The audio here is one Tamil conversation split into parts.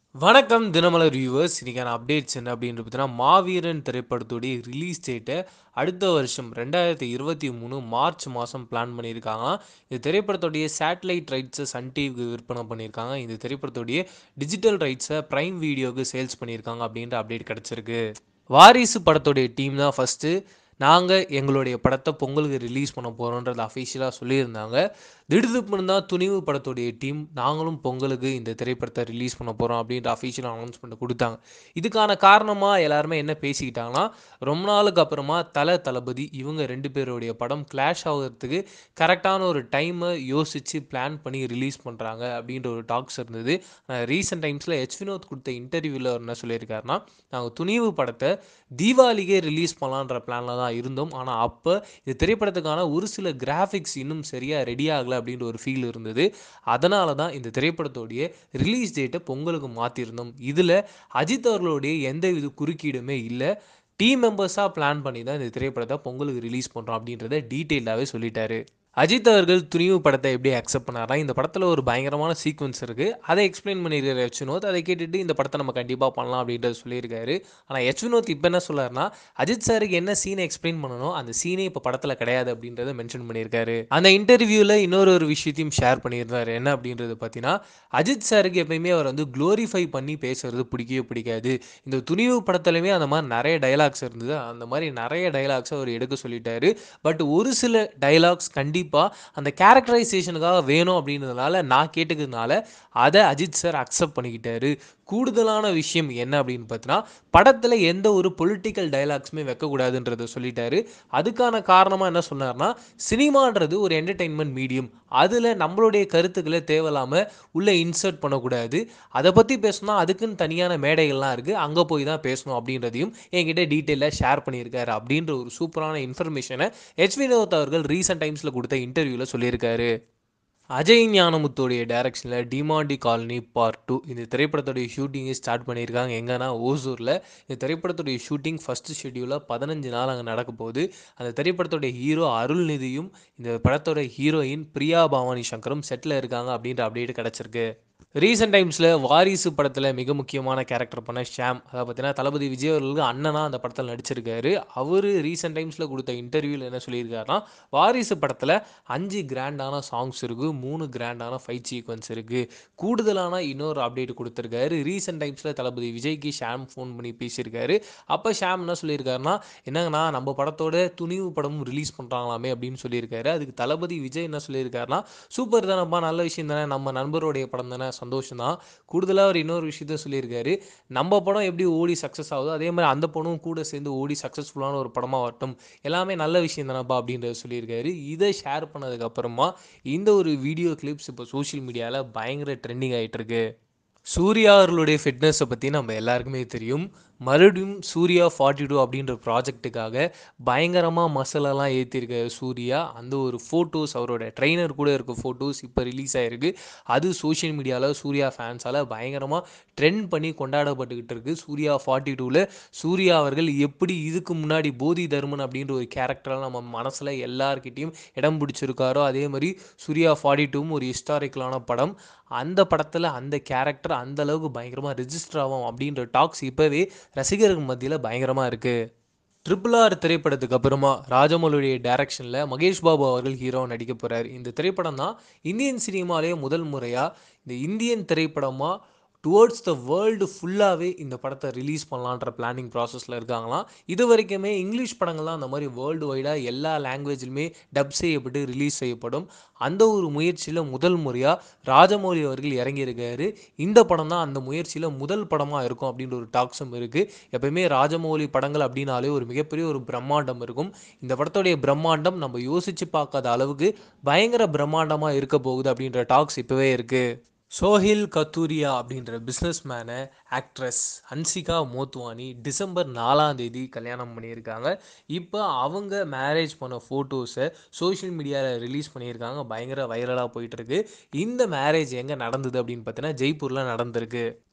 வணக்கம் தினமலர் வியூவர்ஸ் இன்னைக்கான அப்டேட்ஸ் என்ன அப்படின்னு பார்த்தீங்கன்னா மாவீரன் திரைப்படத்துடைய ரிலீஸ் டேட்டை அடுத்த வருஷம் ரெண்டாயிரத்தி இருபத்தி மூணு மார்ச் மாதம் பிளான் பண்ணியிருக்காங்க இந்த திரைப்படத்துடைய சேட்டலைட் ரைட்ஸை சன் டிவிக்கு விற்பனை பண்ணியிருக்காங்க இந்த திரைப்படத்துடைய டிஜிட்டல் ரைட்ஸை ப்ரைம் வீடியோவுக்கு சேல்ஸ் பண்ணியிருக்காங்க அப்படின்ற அப்டேட் கிடச்சிருக்கு வாரிசு படத்துடைய டீம் தான் ஃபஸ்ட்டு நாங்கள் எங்களுடைய படத்தை பொங்கலுக்கு ரிலீஸ் பண்ண போகிறோன்றது அஃபிஷியலாக சொல்லியிருந்தாங்க திடுதிப்புன்னு தான் துணிவு படத்துடைய டீம் நாங்களும் பொங்கலுக்கு இந்த திரைப்படத்தை ரிலீஸ் பண்ண போகிறோம் அப்படின்ற அஃபிஷியல் அனௌன்ஸ்மெண்ட் கொடுத்தாங்க இதுக்கான காரணமாக எல்லாருமே என்ன பேசிக்கிட்டாங்கன்னா ரொம்ப நாளுக்கு அப்புறமா தல தளபதி இவங்க ரெண்டு பேருடைய படம் கிளாஷ் ஆகிறதுக்கு கரெக்டான ஒரு டைமை யோசித்து பிளான் பண்ணி ரிலீஸ் பண்ணுறாங்க அப்படின்ற ஒரு டாக்ஸ் இருந்தது ரீசெண்ட் டைம்ஸில் எச் வினோத் கொடுத்த இன்டர்வியூவில் என்ன சொல்லியிருக்காருன்னா நாங்கள் துணிவு படத்தை தீபாவளிக்கே ரிலீஸ் பண்ணலான்ற பிளானில் தான் இருந்தோம் ஆனால் அப்போ இந்த திரைப்படத்துக்கான ஒரு சில கிராஃபிக்ஸ் இன்னும் சரியாக ரெடி ஆகலை அப்படின்ற ஒரு ஃபீல் இருந்தது அதனால தான் இந்த திரைப்படத்தோடைய ரிலீஸ் டேட்டை பொங்கலுக்கு மாற்றிருந்தோம் இதில் அஜித் அவர்களுடைய எந்த வித குறுக்கீடுமே இல்லை டீம் மெம்பர்ஸாக பிளான் பண்ணி தான் இந்த திரைப்படத்தை பொங்கலுக்கு ரிலீஸ் பண்ணுறோம் அப்படின்றத டீட்டெயிலாகவே சொல்லிட்டாரு அஜித் அவர்கள் துணிவு படத்தை எப்படி அக்செப்ட் பண்ணாரா இந்த படத்தில் ஒரு பயங்கரமான சீக்வன்ஸ் இருக்குது அதை எக்ஸ்பிளைன் பண்ணியிருக்காரு எச் வினோத் அதை கேட்டுட்டு இந்த படத்தை நம்ம கண்டிப்பாக பண்ணலாம் அப்படின்றத சொல்லியிருக்காரு ஆனால் எச் வினோத் இப்போ என்ன சொல்லார்னா அஜித் சாருக்கு என்ன சீனை எக்ஸ்பிளைன் பண்ணணும் அந்த சீனே இப்போ படத்தில் கிடையாது அப்படின்றத மென்ஷன் பண்ணியிருக்காரு அந்த இன்டர்வியூவில் இன்னொரு ஒரு விஷயத்தையும் ஷேர் பண்ணியிருந்தாரு என்ன அப்படின்றது பார்த்தீங்கன்னா அஜித் சாருக்கு எப்பயுமே அவர் வந்து க்ளோரிஃபை பண்ணி பேசுறது பிடிக்கவே பிடிக்காது இந்த துணிவு படத்துலையுமே அந்த மாதிரி நிறைய டைலாக்ஸ் இருந்தது அந்த மாதிரி நிறைய டைலாக்ஸ் அவர் எடுக்க சொல்லிட்டாரு பட் ஒரு சில டைலாக்ஸ் கண்டிப்பாக அந்த கேரக்டரைசேஷனுக்காக வேணும் அப்படின்றதுனால நான் கேட்டுக்கிறதுனால அதை அஜித் சார் அக்செப்ட் பண்ணிக்கிட்டாரு கூடுதலான விஷயம் என்ன அப்படின்னு பார்த்தீங்கன்னா படத்தில் எந்த ஒரு பொலிட்டிக்கல் டைலாக்ஸுமே வைக்கக்கூடாதுன்றதை சொல்லிட்டாரு அதுக்கான காரணமாக என்ன சொன்னார்னா சினிமான்றது ஒரு என்டர்டெயின்மெண்ட் மீடியம் அதில் நம்மளுடைய கருத்துக்களை தேவையில்லாமல் உள்ளே இன்சர்ட் பண்ணக்கூடாது அதை பற்றி பேசணும்னா அதுக்குன்னு தனியான மேடைகள்லாம் இருக்குது அங்கே போய் தான் பேசணும் அப்படின்றதையும் என்கிட்ட டீட்டெயிலாக ஷேர் பண்ணியிருக்காரு அப்படின்ற ஒரு சூப்பரான இன்ஃபர்மேஷனை ஹெச் வினோத் அவர்கள் ரீசெண்ட் டைம்ஸில் கொடுத்த இன்டர்வியூவில் சொல்லியிருக்காரு அஜய் ஞானமுத்தோடைய டைரக்ஷனில் டிமாண்டி காலனி பார்ட் டூ இந்த திரைப்படத்துடைய ஷூட்டிங்கை ஸ்டார்ட் பண்ணியிருக்காங்க எங்கன்னா ஓசூரில் இந்த திரைப்படத்துடைய ஷூட்டிங் ஃபஸ்ட்டு ஷெட்யூலில் பதினஞ்சு நாள் அங்கே நடக்க போகுது அந்த திரைப்படத்துடைய ஹீரோ அருள்நிதியும் இந்த படத்தோட ஹீரோயின் பிரியா பவானி சங்கரும் செட்டில் இருக்காங்க அப்படின்ற அப்டேட் கிடச்சிருக்கு ரீசெண்ட் டைம்ஸில் வாரிசு படத்தில் மிக முக்கியமான கேரக்டர் பண்ண ஷாம் அதை பார்த்தீங்கன்னா தளபதி விஜய் அவர்களுக்கு அண்ணனா அந்த படத்தில் நடிச்சிருக்காரு அவர் ரீசெண்ட் டைம்ஸில் கொடுத்த இன்டர்வியூவில் என்ன சொல்லியிருக்காருன்னா வாரிசு படத்தில் அஞ்சு கிராண்டான சாங்ஸ் இருக்குது மூணு கிராண்டான ஃபைட் சீக்வன்ஸ் இருக்குது கூடுதலான இன்னொரு அப்டேட் கொடுத்துருக்காரு ரீசெண்ட் டைம்ஸில் தளபதி விஜய்க்கு ஷாம் ஃபோன் பண்ணி பேசியிருக்காரு அப்போ ஷாம் என்ன சொல்லியிருக்காருன்னா என்னங்கண்ணா நம்ம படத்தோட துணிவு படமும் ரிலீஸ் பண்ணுறாங்களாமே அப்படின்னு சொல்லியிருக்காரு அதுக்கு தளபதி விஜய் என்ன சொல்லியிருக்காருன்னா சூப்பர் தானப்பா நல்ல விஷயம் தானே நம்ம நண்பருடைய படம் தானே சந்தோஷம் தான் கூடுதலாக அவர் இன்னொரு விஷயத்த சொல்லியிருக்காரு நம்ம படம் எப்படி ஓடி சக்ஸஸ் ஆகுதோ அதே மாதிரி அந்த படமும் கூட சேர்ந்து ஓடி சக்ஸஸ்ஃபுல்லான ஒரு படமாக வரட்டும் எல்லாமே நல்ல விஷயம் தானப்பா அப்படின்றத சொல்லியிருக்காரு இதை ஷேர் பண்ணதுக்கப்புறமா இந்த ஒரு வீடியோ கிளிப்ஸ் இப்போ சோஷியல் மீடியாவில் பயங்கர ட்ரெண்டிங் ஆகிட்டு இருக்கு சூர்யா அவர்களுடைய ஃபிட்னஸை பற்றி நம்ம எல்லாருக்குமே தெரியும் மறுபடியும் சூர்யா ஃபார்ட்டி டூ அப்படின்ற ப்ராஜெக்ட்டுக்காக பயங்கரமாக மசாலாலாம் ஏற்றிருக்காரு சூர்யா அந்த ஒரு ஃபோட்டோஸ் அவரோட ட்ரெயினர் கூட இருக்க ஃபோட்டோஸ் இப்போ ரிலீஸ் ஆகிருக்கு அது சோஷியல் மீடியாவில் சூர்யா ஃபேன்ஸால் பயங்கரமாக ட்ரெண்ட் பண்ணி கொண்டாடப்பட்டுக்கிட்டு இருக்கு சூர்யா ஃபார்ட்டி டூவில் சூர்யா அவர்கள் எப்படி இதுக்கு முன்னாடி போதி தர்மன் அப்படின்ற ஒரு கேரக்டரால் நம்ம மனசில் எல்லார்கிட்டையும் இடம் பிடிச்சிருக்காரோ அதே மாதிரி சூர்யா ஃபார்ட்டி டூவும் ஒரு ஹிஸ்டாரிக்கலான படம் அந்த படத்தில் அந்த கேரக்டர் அந்த அளவுக்கு பயங்கரமாக ரிஜிஸ்டர் ஆகும் அப்படின்ற டாக்ஸ் இப்போவே ரசிகர்கள் மத்தியில் பயங்கரமாக இருக்குது ட்ரிபிள் ஆர் திரைப்படத்துக்கு அப்புறமா ராஜமௌலியுடைய டைரக்ஷனில் மகேஷ் பாபு அவர்கள் ஹீரோ நடிக்க போகிறார் இந்த திரைப்படம் தான் இந்தியன் சினிமாலே முதல் முறையாக இந்த இந்தியன் திரைப்படமாக டுவர்ட்ஸ் த வேர்ல்டு ஃபுல்லாகவே இந்த படத்தை ரிலீஸ் பண்ணலான்ற பிளானிங் ப்ராசஸில் இருக்காங்களாம் இது வரைக்குமே இங்கிலீஷ் படங்கள்லாம் அந்த மாதிரி வேர்ல்டு வைடாக எல்லா லாங்குவேஜிலுமே டப் செய்யப்பட்டு ரிலீஸ் செய்யப்படும் அந்த ஒரு முயற்சியில் முதல் முறையாக ராஜமௌலி அவர்கள் இறங்கியிருக்காரு இந்த படம் தான் அந்த முயற்சியில் முதல் படமாக இருக்கும் அப்படின்ற ஒரு டாக்ஸும் இருக்குது எப்பயுமே ராஜமௌலி படங்கள் அப்படின்னாலே ஒரு மிகப்பெரிய ஒரு பிரம்மாண்டம் இருக்கும் இந்த படத்துடைய பிரம்மாண்டம் நம்ம யோசித்து பார்க்காத அளவுக்கு பயங்கர பிரம்மாண்டமாக இருக்க போகுது அப்படின்ற டாக்ஸ் இப்போவே இருக்குது சோஹில் கத்தூரியா அப்படின்ற பிஸ்னஸ் மேனை ஆக்ட்ரஸ் ஹன்சிகா மோத்வானி டிசம்பர் நாலாம் தேதி கல்யாணம் பண்ணியிருக்காங்க இப்போ அவங்க மேரேஜ் பண்ண ஃபோட்டோஸை சோஷியல் மீடியாவில் ரிலீஸ் பண்ணியிருக்காங்க பயங்கர வைரலாக போயிட்டுருக்கு இந்த மேரேஜ் எங்கே நடந்தது அப்படின்னு பார்த்தீங்கன்னா ஜெய்ப்பூரில் நடந்திருக்கு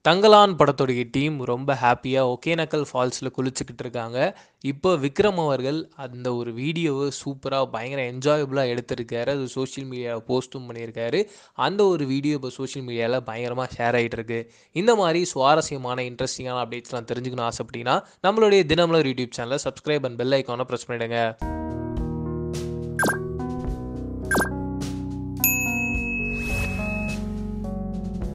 தங்கலான் படத்துடைய டீம் ரொம்ப ஹாப்பியாக ஒகேனக்கல் ஃபால்ஸில் குளிச்சுக்கிட்டு இருக்காங்க இப்போ விக்ரம் அவர்கள் அந்த ஒரு வீடியோவை சூப்பராக பயங்கர என்ஜாயபுளாக எடுத்திருக்காரு அது சோஷியல் மீடியாவில் போஸ்ட்டும் பண்ணியிருக்காரு அந்த ஒரு வீடியோ இப்போ சோஷியல் மீடியாவில் பயங்கரமாக ஷேர் ஆகிட்டு இருக்கு இந்த மாதிரி சுவாரஸ்யமான இன்ட்ரெஸ்டிங்கான அப்டேட்ஸ்லாம் தெரிஞ்சுக்கணும் ஆசைப்பட்டீங்கன்னா நம்மளுடைய தினமலர் யூடியூப் சேனலை சப்ஸ்கிரைப் அண்ட் பெல் ஐக்கானை ப்ரெஸ் பண்ணிடுங்க